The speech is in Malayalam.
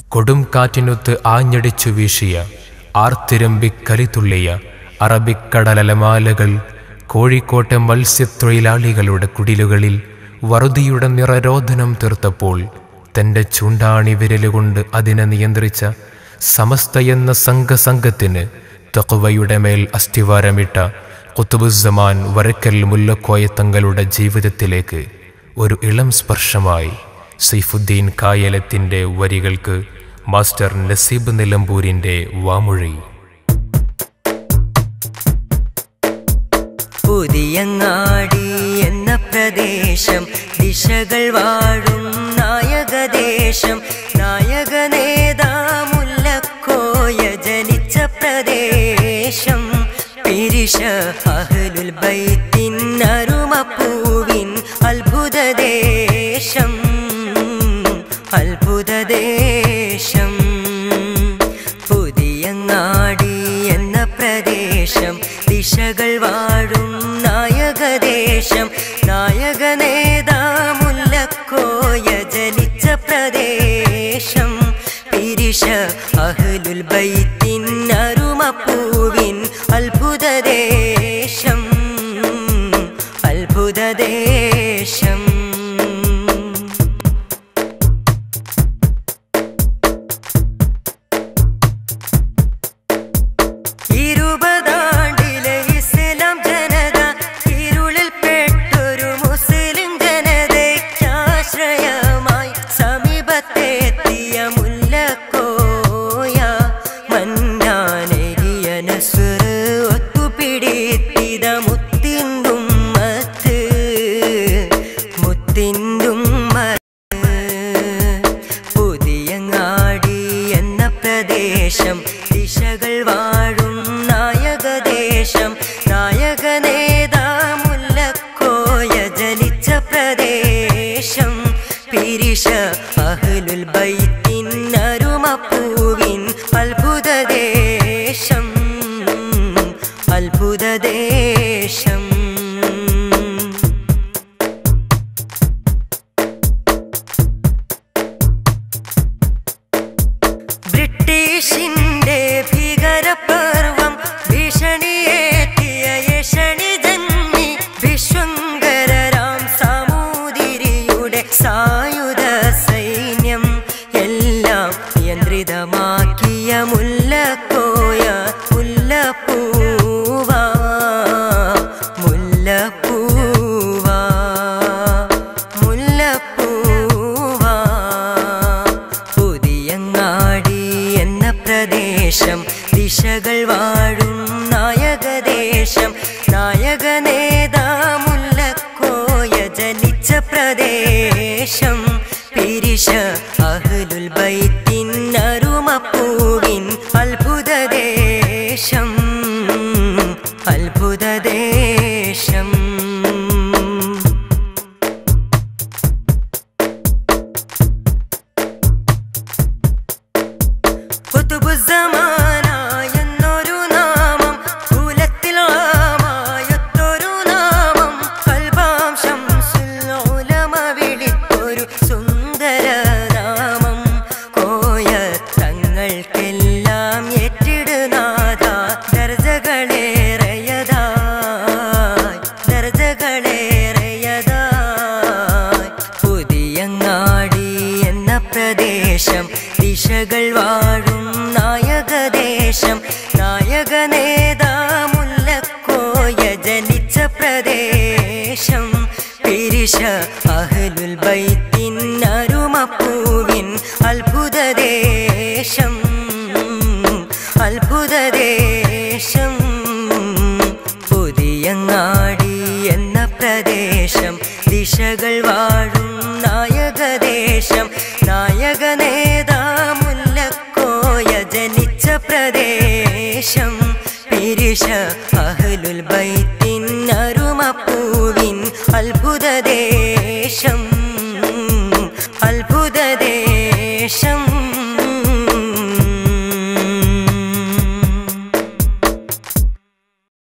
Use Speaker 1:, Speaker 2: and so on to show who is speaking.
Speaker 1: കൊടും കാറ്റിനൊത്ത് ആഞ്ഞടിച്ചു വീശിയ ആർത്തിരമ്പിക്കലിതുള്ളിയ അറബിക്കടലമാലകൾ കോഴിക്കോട്ടെ മത്സ്യത്തൊഴിലാളികളുടെ കുടിലുകളിൽ വറുതിയുടെ നിറരോധനം തീർത്തപ്പോൾ തൻ്റെ ചൂണ്ടാണി വിരലുകൊണ്ട് അതിനെ നിയന്ത്രിച്ച സമസ്ത എന്ന സംഘസംഘത്തിന് തഖ്വയുടെ മേൽ അസ്ഥിവാരമിട്ട കുത്തുബുസ്സമാൻ വരക്കൽ മുല്ലക്കോയ തങ്ങളുടെ ജീവിതത്തിലേക്ക് ഒരു ഇളം സ്പർശമായി സൈഫുദ്ദീൻ കായലത്തിൻ്റെ വരികൾക്ക് മാസ്റ്റർ നസീബ് നിലമ്പൂരിൻ്റെ വാമൊഴി
Speaker 2: പുതിയങ്ങാടി എന്ന പ്രദേശം ദിശകൾ വാഴും നായകദേശം നായക നേതാമുല്ലക്കോയ ജനിച്ച പ്രദേശം പിരിശ അഹ്ലുൽ ബൈത്തിൻ അരുമപ്പൂവിൻ അത്ഭുതദേശം അത്ഭുതദേശം പുതിയങ്ങാടി എന്ന പ്രദേശം ദിശകൾ വാഴും നായകദേശം നായക നേതാമുല്ലക്കോയ ജനിച്ച പ്രദേശം പിരിശ അഹ്ലുൽ ബൈത്തിൻ അരുമപ്പൂവിൻ അത്ഭുതദേശം അത്ഭുതദേശം ഇരുപതാണ്ടിലെ ഇസ്ലാം ജനത ഇരുളിൽ പെട്ടൊരു മുസ്ലിം ജനതയ്ക്കാശ്രയമായി സമീപത്തെത്തിയ മുല്ലക്കോയ മന്നാനെരിയ നസ്ർ ഒത്തുപിടിത്തിത മുത്തിന്തും മത്ത് മുത്തിന്തും പുതിയങ്ങാടി എന്ന പ്രദേശം ദിശകൾ വാഴും നായകദേശം നായക നേതാമുല്ലക്കോയ ജനിച്ച പ്രദേശം പിരിശ അഹ്ലുൽ ബൈത്തിൻ അരുമപ്പൂവിൻ അത്ഭുതദേശം അത്ഭുതദേശം ബ്രിട്ടീഷിന്റെ ഭീകരപർവം ഭീഷണിയേറ്റിയ യശണി ജന്മി വിശ്വങ്കരാം സാമൂതിരിയുടെ സായുധ സൈന്യം എല്ലാം നിയന്ത്രിതമാക്കിയ മുല്ലക്കോയ മുല്ലപ്പൂവ മുല്ലപ്പൂവ മുല്ലപ്പൂവ പുതിയങ്ങാടി എന്ന പ്രദേശം ദിശകൾ വാഴും നായകദേശം നായക നേതാമുല്ലക്കോയ ജനിച്ച പ്രദേശം പിരിശ അഹ്ലുൽ ബൈത്തിൻ അരുമപ്പൂവിൻ അത്ഭുതദേശം അത്ഭുതദേശം എന്നൊരു നാമം കുലത്തിൽ ആമായൊത്തൊരു നാമം കൽബാം ശംസുൽ ഉലമ വിളിത്തൊരു സുന്ദര നാമം കോയ തങ്ങൾക്കെല്ലാം ഏറ്റിടുനാഥ ദർജകളേറെയതായി ദർജകളേറെയതായി പുതിയങ്ങാടി എന്ന പ്രദേശം ദിശകൾ വാഴും നായകദേശം നായക നേതാമുല്ലക്കോയ ജനിച്ച പ്രദേശം പിരിശ അഹ്ലുൽ ബൈത്തിൻ അരുമപ്പൂവിൻ അത്ഭുതദേശം അത്ഭുതദേശം പുതിയങ്ങാടി എന്ന പ്രദേശം ദിശകൾ വാഴും നായകദേശം നായക നേതാമുല്ലക്കോയ ജനിച്ച പ്രദേശം പിരിശ അഹ്